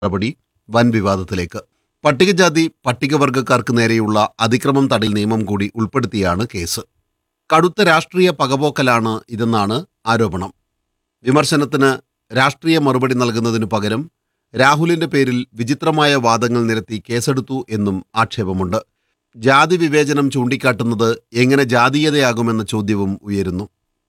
നടപടി വൻ വിവാദത്തിലേക്ക് പട്ടികജാതി പട്ടികവർഗക്കാർക്ക് നേരെയുള്ള അതിക്രമം തടയൽ നിയമം കൂടി ഉൾപ്പെടുത്തിയാണ് കേസ് കടുത്ത രാഷ്ട്രീയ പകപോക്കലാണ് ഇതെന്നാണ് ആരോപണം വിമർശനത്തിന് രാഷ്ട്രീയ മറുപടി നൽകുന്നതിനു പകരം രാഹുലിന്റെ പേരിൽ വിചിത്രമായ വാദങ്ങൾ നിരത്തി കേസെടുത്തു എന്നും ആക്ഷേപമുണ്ട് ജാതി വിവേചനം ചൂണ്ടിക്കാട്ടുന്നത് എങ്ങനെ ജാതീയതയാകുമെന്ന ചോദ്യവും ഉയരുന്നു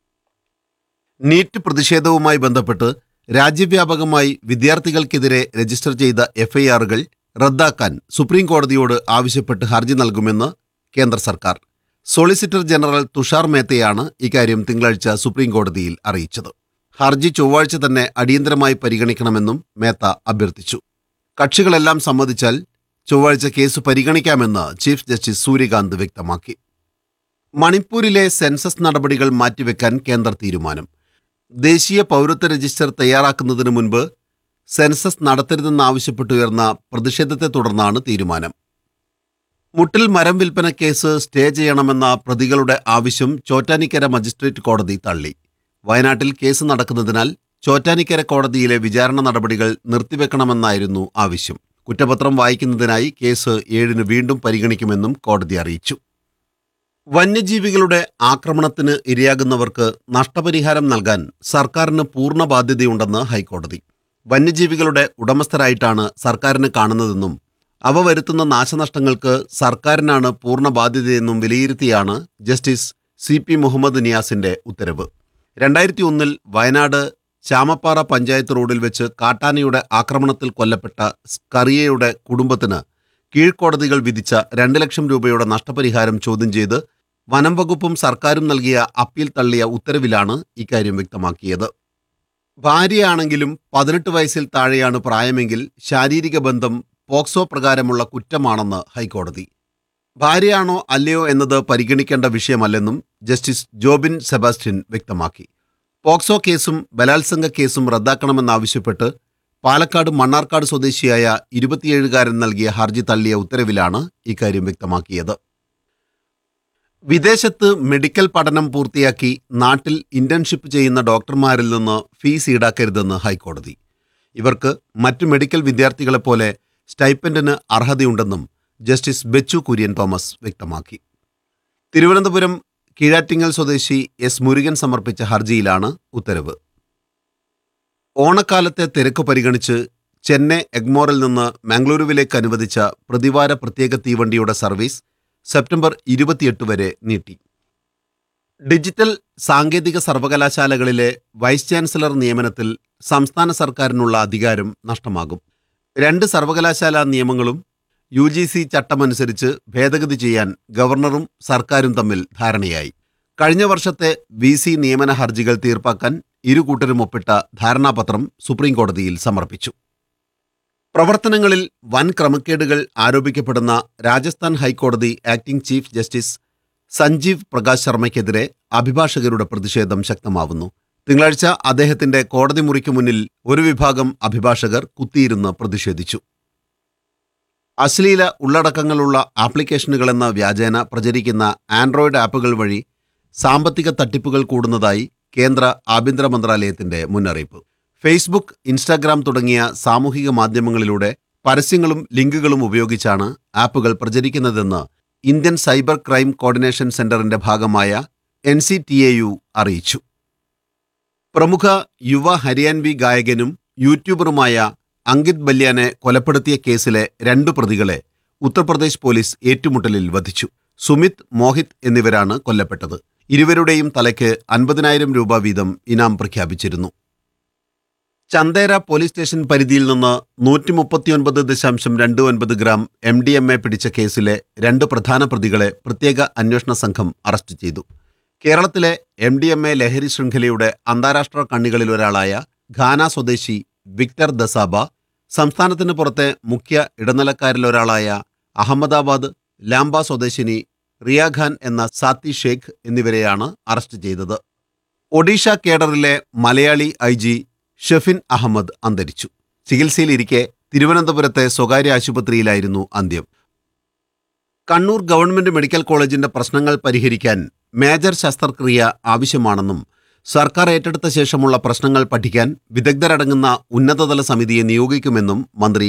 നീറ്റ് പ്രതിഷേധവുമായി ബന്ധപ്പെട്ട് രാജ്യവ്യാപകമായി വിദ്യാർത്ഥികൾക്കെതിരെ രജിസ്റ്റർ ചെയ്ത എഫ്ഐആറുകൾ റദ്ദാക്കാൻ സുപ്രീം കോടതിയോട് ആവശ്യപ്പെട്ട് ഹർജി നൽകുമെന്ന് കേന്ദ്ര സർക്കാർ സോളിസിറ്റർ ജനറൽ തുഷാർ മേത്തയാണ് ഇക്കാര്യം തിങ്കളാഴ്ച സുപ്രീം കോടതിയിൽ അറിയിച്ചത് ഹർജി ചൊവ്വാഴ്ച തന്നെ അടിയന്തരമായി പരിഗണിക്കണമെന്നും മേത്ത അഭ്യർത്ഥിച്ചു കക്ഷികളെല്ലാം സമ്മതിച്ചാൽ ചൊവ്വാഴ്ച കേസ് പരിഗണിക്കാമെന്ന് ചീഫ് ജസ്റ്റിസ് സൂര്യകാന്ത് വ്യക്തമാക്കി മണിപ്പൂരിലെ സെൻസസ് നടപടികൾ മാറ്റിവെക്കാൻ കേന്ദ്ര തീരുമാനം ദേശീയ പൗരത്വ രജിസ്റ്റർ തയ്യാറാക്കുന്നതിന് മുൻപ് സെൻസസ് നടത്തരുതെന്നാവശ്യപ്പെട്ടുയർന്ന പ്രതിഷേധത്തെ തുടർന്നാണ് തീരുമാനം മുട്ടിൽ മരം വിൽപ്പന കേസ് സ്റ്റേ ചെയ്യണമെന്ന പ്രതികളുടെ ആവശ്യം ചോറ്റാനിക്കര മജിസ്ട്രേറ്റ് കോടതി തള്ളി വയനാട്ടിൽ കേസ് നടക്കുന്നതിനാൽ ചോറ്റാനിക്കര കോടതിയിലെ വിചാരണ നടപടികൾ നിർത്തിവെക്കണമെന്നായിരുന്നു ആവശ്യം കുറ്റപത്രം വായിക്കുന്നതിനായി കേസ് ഏഴിന് വീണ്ടും പരിഗണിക്കുമെന്നും കോടതി അറിയിച്ചു വന്യജീവികളുടെ ആക്രമണത്തിന് ഇരയാകുന്നവർക്ക് നഷ്ടപരിഹാരം നൽകാൻ സർക്കാരിന് പൂർണ്ണ ബാധ്യതയുണ്ടെന്ന് ഹൈക്കോടതി വന്യജീവികളുടെ ഉടമസ്ഥരായിട്ടാണ് സർക്കാരിന് കാണുന്നതെന്നും അവ വരുത്തുന്ന നാശനഷ്ടങ്ങൾക്ക് സർക്കാരിനാണ് പൂർണ്ണ ബാധ്യതയെന്നും വിലയിരുത്തിയാണ് ജസ്റ്റിസ് സി പി മുഹമ്മദ് നിയാസിന്റെ ഉത്തരവ് രണ്ടായിരത്തി ഒന്നിൽ വയനാട് ചാമപ്പാറ പഞ്ചായത്ത് റോഡിൽ വെച്ച് കാട്ടാനയുടെ ആക്രമണത്തിൽ കൊല്ലപ്പെട്ട സ്കറിയയുടെ കുടുംബത്തിന് കീഴ്ക്കോടതികൾ വിധിച്ച രണ്ട് ലക്ഷം രൂപയുടെ നഷ്ടപരിഹാരം ചോദ്യം ചെയ്ത് വനം വകുപ്പും സർക്കാരും നൽകിയ അപ്പീൽ തള്ളിയ ഉത്തരവിലാണ് ഇക്കാര്യം വ്യക്തമാക്കിയത് ഭാര്യയാണെങ്കിലും പതിനെട്ട് വയസ്സിൽ താഴെയാണ് പ്രായമെങ്കിൽ ശാരീരിക ബന്ധം പോക്സോ പ്രകാരമുള്ള കുറ്റമാണെന്ന് ഹൈക്കോടതി ഭാര്യയാണോ അല്ലയോ എന്നത് പരിഗണിക്കേണ്ട വിഷയമല്ലെന്നും ജസ്റ്റിസ് ജോബിൻ സെബാസ്റ്റ്യൻ വ്യക്തമാക്കി പോക്സോ കേസും ബലാത്സംഗ കേസും റദ്ദാക്കണമെന്നാവശ്യപ്പെട്ട് പാലക്കാട് മണ്ണാർക്കാട് സ്വദേശിയായ ഇരുപത്തിയേഴുകാരൻ നൽകിയ ഹർജി തള്ളിയ ഉത്തരവിലാണ് ഇക്കാര്യം വ്യക്തമാക്കിയത് വിദേശത്ത് മെഡിക്കൽ പഠനം പൂർത്തിയാക്കി നാട്ടിൽ ഇന്റേൺഷിപ്പ് ചെയ്യുന്ന ഡോക്ടർമാരിൽ നിന്ന് ഫീസ് ഈടാക്കരുതെന്ന് ഹൈക്കോടതി ഇവർക്ക് മറ്റു മെഡിക്കൽ വിദ്യാർത്ഥികളെപ്പോലെ സ്റ്റൈപ്പൻഡിന് അർഹതയുണ്ടെന്നും ജസ്റ്റിസ് ബെച്ചു കുര്യൻ തോമസ് വ്യക്തമാക്കി തിരുവനന്തപുരം കീഴാറ്റിങ്ങൽ സ്വദേശി എസ് മുരുകൻ സമർപ്പിച്ച ഹർജിയിലാണ് ഉത്തരവ് ഓണക്കാലത്തെ തിരക്ക് പരിഗണിച്ച് ചെന്നൈ എഗ്മോറിൽ നിന്ന് മംഗളൂരുവിലേക്ക് അനുവദിച്ച പ്രതിവാര പ്രത്യേക തീവണ്ടിയുടെ സർവീസ് സെപ്റ്റംബർ ഇരുപത്തിയെട്ട് വരെ നീട്ടി ഡിജിറ്റൽ സാങ്കേതിക സർവകലാശാലകളിലെ വൈസ് ചാൻസലർ നിയമനത്തിൽ സംസ്ഥാന സർക്കാരിനുള്ള അധികാരം നഷ്ടമാകും രണ്ട് സർവകലാശാലാ നിയമങ്ങളും യു ജി സി ചട്ടമനുസരിച്ച് ഭേദഗതി ചെയ്യാൻ ഗവർണറും സർക്കാരും തമ്മിൽ ധാരണയായി കഴിഞ്ഞ വർഷത്തെ വി സി നിയമന ഹർജികൾ തീർപ്പാക്കാൻ ഇരു കൂട്ടരും ഒപ്പിട്ട ധാരണാപത്രം സുപ്രീം കോടതിയിൽ സമർപ്പിച്ചു പ്രവർത്തനങ്ങളിൽ വൻ ക്രമക്കേടുകൾ ആരോപിക്കപ്പെടുന്ന രാജസ്ഥാൻ ഹൈക്കോടതി acting chief justice Sanjeev Prakash ശർമ്മയ്ക്കെതിരെ അഭിഭാഷകരുടെ പ്രതിഷേധം ശക്തമാവുന്നു തിങ്കളാഴ്ച അദ്ദേഹത്തിന്റെ കോടതി മുറിക്ക് മുന്നിൽ ഒരു വിഭാഗം അഭിഭാഷകർ കുത്തിയിരുന്ന് പ്രതിഷേധിച്ചു അശ്ലീല ഉള്ളടക്കങ്ങളുള്ള ആപ്ലിക്കേഷനുകളെന്ന വ്യാജേന പ്രചരിക്കുന്ന ആൻഡ്രോയിഡ് ആപ്പുകൾ വഴി സാമ്പത്തിക തട്ടിപ്പുകൾ കൂടുന്നതായി കേന്ദ്ര ആഭ്യന്തര മന്ത്രാലയത്തിന്റെ മുന്നറിയിപ്പ് ഫേസ്ബുക്ക് ഇൻസ്റ്റാഗ്രാം തുടങ്ങിയ സാമൂഹിക മാധ്യമങ്ങളിലൂടെ പരസ്യങ്ങളും ലിങ്കുകളും ഉപയോഗിച്ചാണ് ആപ്പുകൾ പ്രചരിക്കുന്നതെന്ന് ഇന്ത്യൻ സൈബർ ക്രൈം കോർഡിനേഷൻ സെന്ററിന്റെ ഭാഗമായ N C T A U അറിയിച്ചു പ്രമുഖ യുവ ഹരിയാൻവി ഗായകനും യൂട്യൂബറുമായ അങ്കിത് ബല്യാനെ കൊലപ്പെടുത്തിയ കേസിലെ രണ്ടു പ്രതികളെ ഉത്തർപ്രദേശ് പോലീസ് ഏറ്റുമുട്ടലിൽ വധിച്ചു സുമിത് മോഹിത് എന്നിവരാണ് കൊല്ലപ്പെട്ടത് ഇരുവരുടെയും തലയ്ക്ക് അൻപതിനായിരം രൂപ വീതം ഇനാം പ്രഖ്യാപിച്ചിരുന്നു ചന്ദേര പോലീസ് സ്റ്റേഷൻ പരിധിയിൽ നിന്ന് നൂറ്റി മുപ്പത്തിയൊൻപത് ദശാംശം രണ്ട് ഒൻപത് gram M D M A പിടിച്ച കേസിലെ രണ്ട് പ്രധാന പ്രതികളെ പ്രത്യേക അന്വേഷണ സംഘം അറസ്റ്റ് ചെയ്തു കേരളത്തിലെ എം ഡി എം എ ലഹരി ശൃംഖലയുടെ അന്താരാഷ്ട്ര കണ്ണികളിൽ ഒരാളായ ഘാന സ്വദേശി വിക്ടർ ദസാബ സംസ്ഥാനത്തിന് പുറത്തെ മുഖ്യ ഇടനിലക്കാരിലൊരാളായ അഹമ്മദാബാദ് ലാംബ സ്വദേശിനി റിയ ഖാൻ എന്ന സാത്തി ഷേഖ് എന്നിവരെയാണ് അറസ്റ്റ് ചെയ്തത് ഒഡീഷ കേഡറിലെ മലയാളി ഐ ജി ഷെഫിൻ അഹമ്മദ് അന്തരിച്ചു ചികിത്സയിലിരിക്കെ തിരുവനന്തപുരത്തെ സ്വകാര്യ ആശുപത്രിയിലായിരുന്നു അന്ത്യം കണ്ണൂർ ഗവൺമെന്റ് മെഡിക്കൽ കോളേജിന്റെ പ്രശ്നങ്ങൾ പരിഹരിക്കാൻ മേജർ ശസ്ത്രക്രിയ ആവശ്യമാണെന്നും സർക്കാർ ഏറ്റെടുത്ത ശേഷമുള്ള പ്രശ്നങ്ങൾ പഠിക്കാൻ വിദഗ്ധരടങ്ങുന്ന ഉന്നതതല സമിതിയെ നിയോഗിക്കുമെന്നും മന്ത്രി